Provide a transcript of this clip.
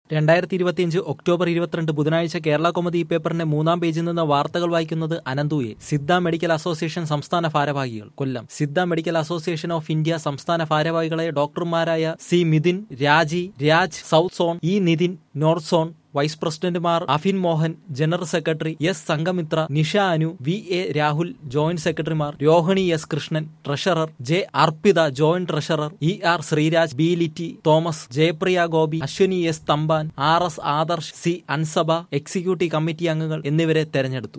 രണ്ടായിരത്തി ഇരുപത്തിയഞ്ച് ഒക്ടോബർ ഇരുപത്തിരണ്ട് ബുധനാഴ്ച കേരള കോമതി ഈ പേപ്പറിന്റെ മൂന്നാം പേജിൽ നിന്ന് വാർത്തകൾ വായിക്കുന്നത് അനന്തുയെ സിദ്ധ മെഡിക്കൽ അസോസിയേഷൻ സംസ്ഥാന ഭാരവാഹികൾ Kollam Siddha medical association of India സംസ്ഥാന ഭാരവാഹികളെ ഡോക്ടർമാരായ C Mithun Raji Raj south zone E Nithin north zone vice പ്രസിഡന്റുമാർ Afin Mohan general secretary S Sanghamithra Nisha Anu V A Rahul joint സെക്രട്ടറിമാർ Rohini S Krishnan treasurer J Arpitha joint treasurer E R Sreeraj B Litty Thomas Jayapriya Gopi Ashwini S Thampan R S Adarsh C Ansaba executive committee അംഗങ്ങൾ എന്നിവരെ തെരഞ്ഞെടുത്തു